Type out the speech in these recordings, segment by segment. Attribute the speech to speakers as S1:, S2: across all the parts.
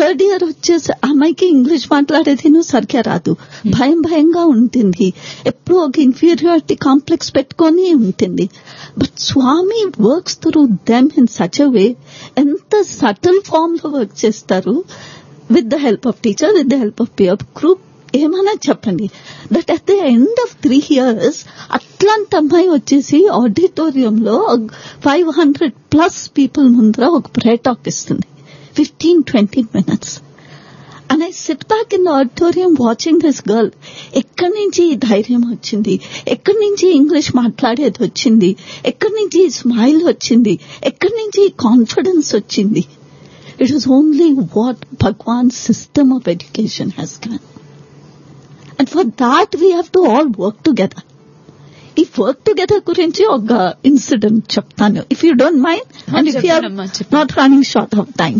S1: Third year వచ్చేసి అమ్మాయికి English మాట్లాడేది నువ్వు సరిగ్గా రాదు భయం భయంగా ఉంటుంది ఎప్పుడు ఒక ఇన్ఫీరియారిటీ కాంప్లెక్స్ పెట్టుకొని ఉంటుంది but Swami works through them in such a way ఎంత సటల్ ఫామ్ లో వర్క్ చేస్తారు with the help of teacher with the help of peer group ఏమైనా చెప్పండి that at the end of three years అట్లాంటి అమ్మాయి వచ్చేసి ఆడిటోరియంలో ఫైవ్ హండ్రెడ్ ప్లస్ పీపుల్ ముందర ఒక ప్రే టాక్ ఇస్తుంది fifteen twenty minutes and I sit back in the auditorium watching this girl ఎక్కడి నుంచి ఈ ధైర్యం వచ్చింది ఎక్కడి నుంచి ఇంగ్లీష్ మాట్లాడేది వచ్చింది ఎక్కడి నుంచి ఈ స్మైల్ వచ్చింది ఎక్కడి నుంచి ఈ కాన్ఫిడెన్స్ వచ్చింది it is only what Bhagavan system of education has given and for that we have to all work together ఈ వర్క్ టుగెదర్ గురించి ఒక ఇన్సిడెంట్ చెప్తాను if you don't mind and if you
S2: చెప్పండమ్మా, చెప్పండి.
S1: Not running short of time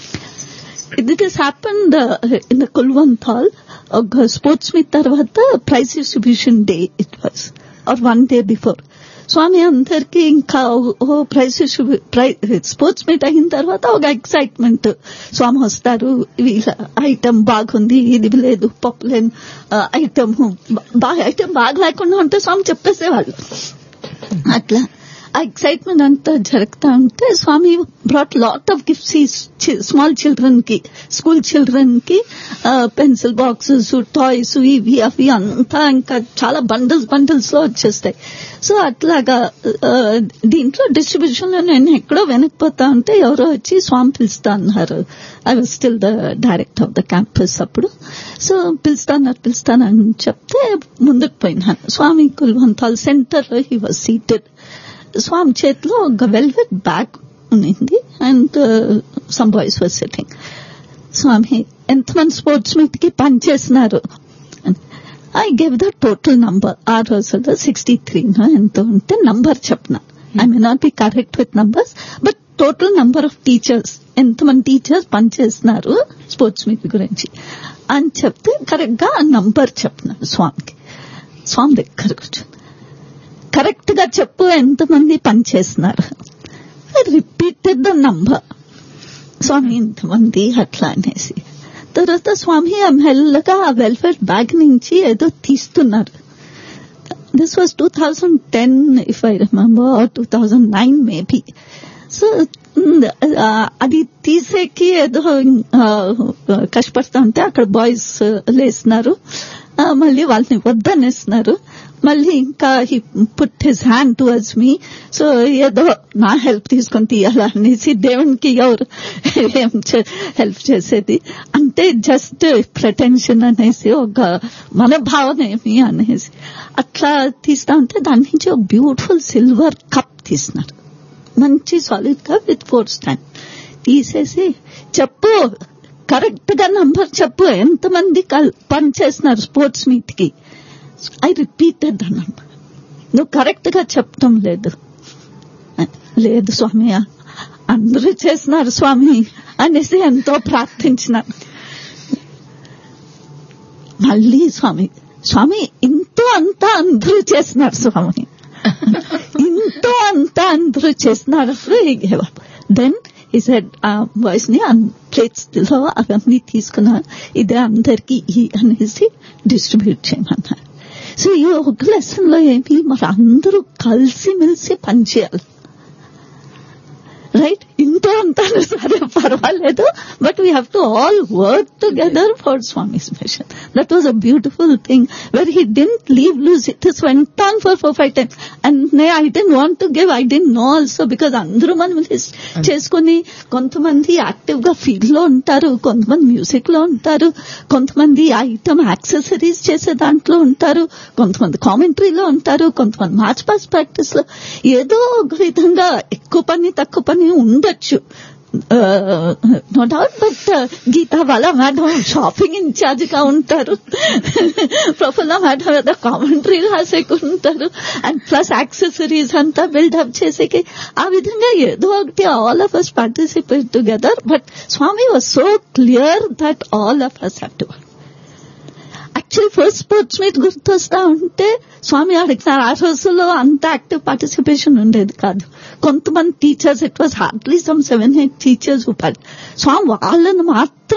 S1: It has happened uh, in the Kulwanthal, ఒక sports meet తర్వాత prize distribution day it was or one day before Swami అందరికి ఇంకా ఓ praise sports meet అయిన తర్వాత ఒక excitement స్వామి వస్తారు వీళ్ళ ఐటమ్ బాగుంది ఇది లేదు పప్పులేని ఐటమ్ బాగా ఐటమ్ బాగా లేకుండా ఉంటే స్వామి చెప్పేసేవాళ్ళు అట్లా ఆ ఎక్సైట్మెంట్ అంతా జరుగుతా ఉంటే Swami brought lot of gifts small children కి స్కూల్ చిల్డ్రన్ కి పెన్సిల్ బాక్సెస్ టాయ్స్ ఇవి అవి అంతా ఇంకా చాలా బండిల్స్ బండిల్స్ లో వచ్చేస్తాయి సో అట్లాగా ఆ, దీంట్లో డిస్ట్రిబ్యూషన్ లో నేను ఎక్కడో వెనక్కిపోతా ఉంటే ఎవరో వచ్చి స్వామి పిలుస్తా అన్నారు I was still the director of the campus అప్పుడు సో పిలుస్తాన్నారు పిలుస్తానని చెప్తే ముందుకు పోయినాను స్వామి కుల్వంతాల్ సెంటర్ లో హీ వాజ్ సీటెడ్ స్వామి చేతిలో ఒక వెల్వెట్ బ్యాగ్ ఉన్నింది and some boys was setting Swami ఎంతమంది స్పోర్ట్స్ మీట్ కి పనిచేసినారు I gave the total number ఆ రోజుల్లో సిక్స్టీ త్రీ ఎంత ఉంటే నంబర్ చెప్పిన I may not be correct with numbers but total number of teachers ఎంతమంది టీచర్స్ పనిచేస్తున్నారు స్పోర్ట్స్ మీట్ గురించి అని చెప్తే కరెక్ట్ గా ఆ నంబర్ చెప్పినాను స్వామికి స్వామి దగ్గర కూర్చొని కరెక్ట్ గా చెప్పు ఎంతమంది పనిచేస్తున్నారు రిపీటెడ్ ద నంబర్ స్వామి ఇంతమంది అట్లా అనేసి తర్వాత స్వామి ఆ మెల్లగా ఆ వెల్ఫేర్ బ్యాగ్ నుంచి ఏదో తీస్తున్నారు this was two thousand ten if I remember two thousand nine maybe so అది తీసేకి ఏదో ఆ, కష్టపడతా ఉంటే అక్కడ బాయ్స్ లేస్తున్నారు ఆ, మళ్ళీ వాళ్ళని వద్దనేస్తున్నారు మళ్ళీ ఇంకా he put his hand towards me so ఏదో నా హెల్ప్ తీసుకొని తీయాలనేసి దేవునికి ఎవరు ఏం హెల్ప్ చేసేది అంటే జస్ట్ ప్రటెన్షన్ అనేసి ఒక మన భావన ఏమి అనేసి అట్లా తీస్తా ఉంటే దాని నుంచి ఒక బ్యూటిఫుల్ సిల్వర్ కప్ తీసినారు మంచి solid cup with four stand తీసేసి చెప్పు కరెక్ట్ గా నంబర్ చెప్పు ఎంతమంది కల్- పని చేస్తున్నారు స్పోర్ట్స్ మీట్ కి ఐ రిపీటెడ్ ద నంబర్ నువ్వు కరెక్ట్ గా చెప్పటం లేదు లేదు స్వామి అందరూ చేస్తున్నారు స్వామి అనేసి ఎంతో ప్రార్థించినాను మళ్ళీ స్వామి స్వామి ఇంతో అంతా అందరూ చేస్తున్నారు స్వామి ఇంతో అంతా అందరూ చేస్తున్నారు దెన్ ఈ సెడ్ ఆ వాయిస్ ని ప్లేట్స్ లో అవన్నీ తీసుకున్నారు ఇదే అందరికి అనేసి డిస్ట్రిబ్యూట్ చేయమన్నారు సో ఈ ఒక లెసన్ లో ఏంటి మరి అందరూ కలిసి మెలిసి పనిచేయాలి రైట్ ఇంతో అంతా సరే పర్వాలేదు but we have to all work together for Swami's mission that was a beautiful thing where he didn't leave loose it is went on for four five times and I didn't want to give I didn't know also because అందరూ మనం list చేసుకుని కొంతమంది active గా field లో ఉంటారు కొంతమంది music లో ఉంటారు కొంతమంది ఐటమ్ యాక్సెసరీస్ చేసే దాంట్లో ఉంటారు కొంతమంది కామెంటరీలో ఉంటారు కొంతమంది మార్చ్ పాస్ ప్రాక్టీస్ లో ఏదో ఒక విధంగా ఎక్కువ పని తక్కువ పని ఉండొచ్చు నో డౌట్ బట్ గీతా వాళ్ళ మేడం షాపింగ్ ఇన్ఛార్జ్ గా ఉంటారు ప్రఫుల్ల మేడం ఏదో కామెంటరీ రాసేకుంటారు అండ్ ప్లస్ యాక్సెసరీస్ అంతా బిల్డప్ చేసేకి ఆ విధంగా ఏదో ఒకటి all of us participate together but Swami was so clear that all of us have to actually first sports meet గుర్తొస్తా ఉంటే స్వామి అడిగినారు ఆ రోజుల్లో అంత యాక్టివ్ పార్టిసిపేషన్ ఉండేది కాదు కొంతమంది teachers it was hardly some seven eight teachers Swami వాళ్ళని మాత్రం